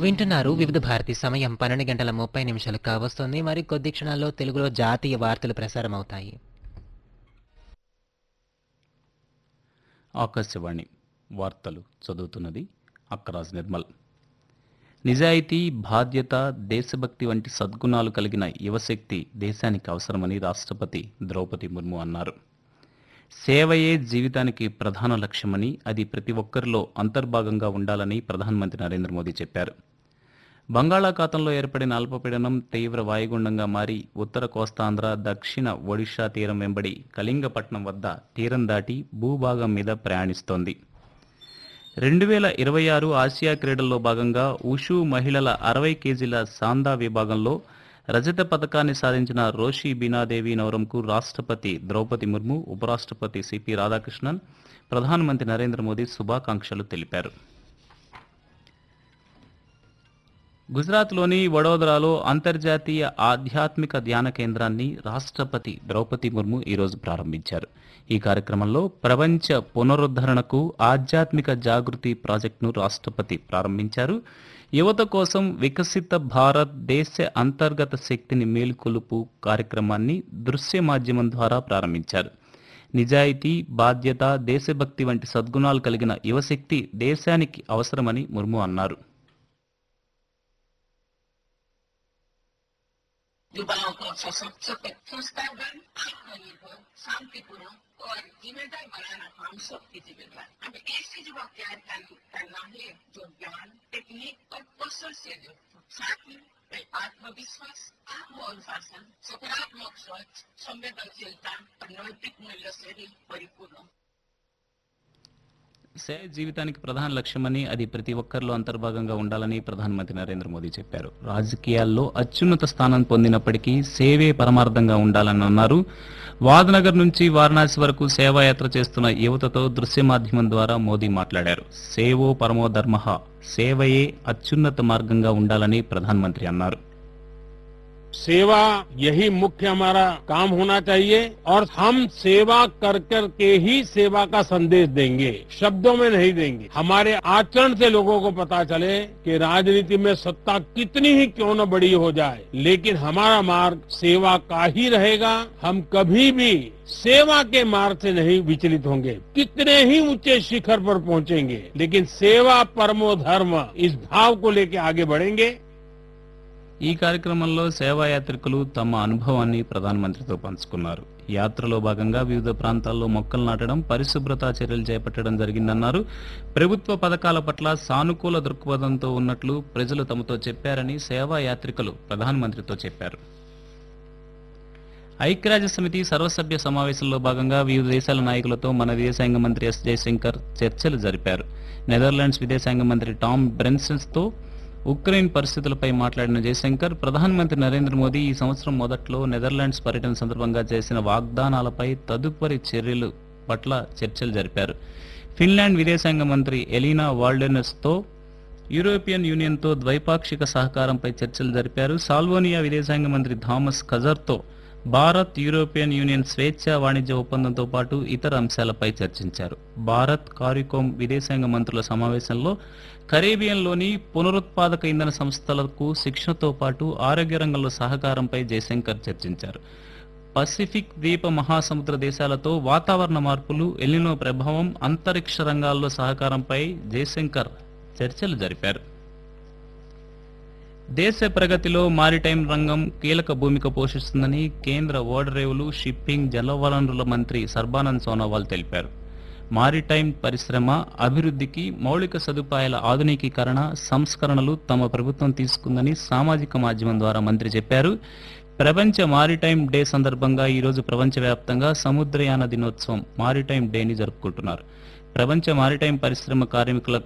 వింటున్నారు వివిధ భారతి సమయం పన్నెండు గంటల ముప్పై నిమిషాలు కావస్తుంది మరి కొద్ది క్షణాల్లో తెలుగులో జాతీయ వార్తలు ప్రసారం అవుతాయి ఆకాశవాణి వార్తలు చదువుతున్నది అక్కరాజ్ నిర్మల్ నిజాయితీ బాధ్యత దేశభక్తి వంటి సద్గుణాలు కలిగిన యువశక్తి దేశానికి అవసరమని రాష్ట్రపతి ద్రౌపది ముర్ము అన్నారు సేవయే జీవితానికి ప్రధాన లక్ష్యమని అది ప్రతి ఒక్కరిలో అంతర్భాగంగా ఉండాలని ప్రధానమంత్రి నరేంద్ర మోదీ చెప్పారు బంగాళాఖాతంలో ఏర్పడిన అల్పపీడనం తీవ్ర వాయుగుండంగా మారి ఉత్తర కోస్తాంధ్ర దక్షిణ ఒడిషా తీరం వెంబడి కళింగపట్నం వద్ద తీరం దాటి భూభాగం మీద ప్రయాణిస్తోంది రెండు వేల ఇరవై ఆరు ఆసియా క్రీడల్లో భాగంగా ఉషు మహిళల అరవై కేజీల సాందా విభాగంలో రజత పథకాన్ని సాధించిన రోషి బీనాదేవి నవరంకు రాష్ట్రపతి ద్రౌపది ముర్ము ఉపరాష్ట్రపతి సిపి రాధాకృష్ణన్ ప్రధానమంత్రి నరేంద్ర మోదీ శుభాకాంక్షలు తెలిపారు గుజరాత్లోని వడోదరాలో అంతర్జాతీయ ఆధ్యాత్మిక ధ్యాన కేంద్రాన్ని రాష్ట్రపతి ద్రౌపది ముర్ము ఈరోజు ప్రారంభించారు ఈ కార్యక్రమంలో ప్రపంచ పునరుద్ధరణకు ఆధ్యాత్మిక జాగృతి ప్రాజెక్టును రాష్ట్రపతి ప్రారంభించారు యువత కోసం వికసిత భారత్ దేశ అంతర్గత శక్తిని మేలుకొలుపు కార్యక్రమాన్ని దృశ్య మాధ్యమం ద్వారా ప్రారంభించారు నిజాయితీ బాధ్యత దేశభక్తి వంటి సద్గుణాలు కలిగిన యువశక్తి దేశానికి అవసరమని ముర్ము అన్నారు युवाओं को सशक्त संस्थागत आत्मनिर्भर शांतिपूर्ण और जिम्मेदार बनाना हम सबकी जिम्मेदार हमें ऐसे युवा तैयार कर- करना है जो ज्ञान टेक्निक और कौशल से युक्त हो। साथ ही वे आत्मविश्वास आत्मअनुशासन सकारात्मक सोच संवेदनशीलता और नैतिक मूल्य से भी परिपूर्ण हो। సేవ జీవితానికి ప్రధాన లక్ష్యమని అది ప్రతి ఒక్కరిలో అంతర్భాగంగా ఉండాలని ప్రధానమంత్రి నరేంద్ర మోదీ చెప్పారు రాజకీయాల్లో అత్యున్నత స్థానం పొందినప్పటికీ సేవే పరమార్థంగా ఉండాలని అన్నారు వాదనగర్ నుంచి వారణాసి వరకు సేవాయాత్ర చేస్తున్న యువతతో దృశ్య మాధ్యమం ద్వారా మోదీ మాట్లాడారు సేవో పరమో ధర్మ సేవయే అత్యున్నత మార్గంగా ఉండాలని ప్రధానమంత్రి అన్నారు सेवा यही मुख्य हमारा काम होना चाहिए और हम सेवा कर कर के ही सेवा का संदेश देंगे शब्दों में नहीं देंगे हमारे आचरण से लोगों को पता चले कि राजनीति में सत्ता कितनी ही क्यों न बड़ी हो जाए लेकिन हमारा मार्ग सेवा का ही रहेगा हम कभी भी सेवा के मार्ग से नहीं विचलित होंगे कितने ही ऊंचे शिखर पर पहुंचेंगे लेकिन सेवा परमो धर्म इस भाव को लेके आगे बढ़ेंगे ఈ కార్యక్రమంలో సేవాయాత్రికులు తమ అనుభవాన్ని ప్రధానమంత్రితో పంచుకున్నారు యాత్రలో భాగంగా వివిధ ప్రాంతాల్లో మొక్కలు నాటడం పరిశుభ్రత చర్యలు చేపట్టడం జరిగిందన్నారు ప్రభుత్వ పథకాల పట్ల సానుకూల దృక్పథంతో ఉన్నట్లు ప్రజలు తమతో చెప్పారని సేవాయాత్రికులు ప్రధానమంత్రితో చెప్పారు ఐక్యరాజ్య సమితి సర్వసభ్య సమావేశంలో భాగంగా వివిధ దేశాల నాయకులతో మన విదేశాంగ మంత్రి ఎస్ జయశంకర్ చర్చలు జరిపారు నెదర్లాండ్స్ విదేశాంగ మంత్రి టామ్ బ్రెన్సన్స్ తో ఉక్రెయిన్ పరిస్థితులపై మాట్లాడిన జయశంకర్ ప్రధానమంత్రి నరేంద్ర మోదీ ఈ సంవత్సరం మొదట్లో నెదర్లాండ్స్ పర్యటన సందర్భంగా చేసిన వాగ్దానాలపై తదుపరి చర్యలు పట్ల చర్చలు జరిపారు ఫిన్లాండ్ విదేశాంగ మంత్రి ఎలీనా వాల్డెనస్ తో యూరోపియన్ యూనియన్తో ద్వైపాక్షిక సహకారంపై చర్చలు జరిపారు సాల్వోనియా విదేశాంగ మంత్రి థామస్ ఖజర్తో భారత్ యూరోపియన్ యూనియన్ స్వేచ్ఛ వాణిజ్య ఒప్పందంతో పాటు ఇతర అంశాలపై చర్చించారు భారత్ కారికోమ్ విదేశాంగ మంత్రుల సమావేశంలో కరేబియన్లోని పునరుత్పాదక ఇంధన సంస్థలకు శిక్షణతో పాటు ఆరోగ్య రంగంలో సహకారంపై జయశంకర్ చర్చించారు పసిఫిక్ ద్వీప మహాసముద్ర దేశాలతో వాతావరణ మార్పులు ఎల్లినో ప్రభావం అంతరిక్ష రంగాల్లో సహకారంపై జయశంకర్ చర్చలు జరిపారు దేశ ప్రగతిలో మారిటైమ్ రంగం కీలక భూమిక పోషిస్తుందని కేంద్ర ఓడరేవులు షిప్పింగ్ జలవనరుల మంత్రి సర్బానంద్ సోనోవాల్ తెలిపారు మారిటైమ్ పరిశ్రమ అభివృద్ధికి మౌలిక సదుపాయాల ఆధునికీకరణ సంస్కరణలు తమ ప్రభుత్వం తీసుకుందని సామాజిక మాధ్యమం ద్వారా మంత్రి చెప్పారు ప్రపంచ మారిటైమ్ డే సందర్భంగా ఈరోజు ప్రపంచవ్యాప్తంగా సముద్రయాన దినోత్సవం మారిటైమ్ డేని జరుపుకుంటున్నారు ప్రపంచ మారిటైమ్ పరిశ్రమ కార్మికుల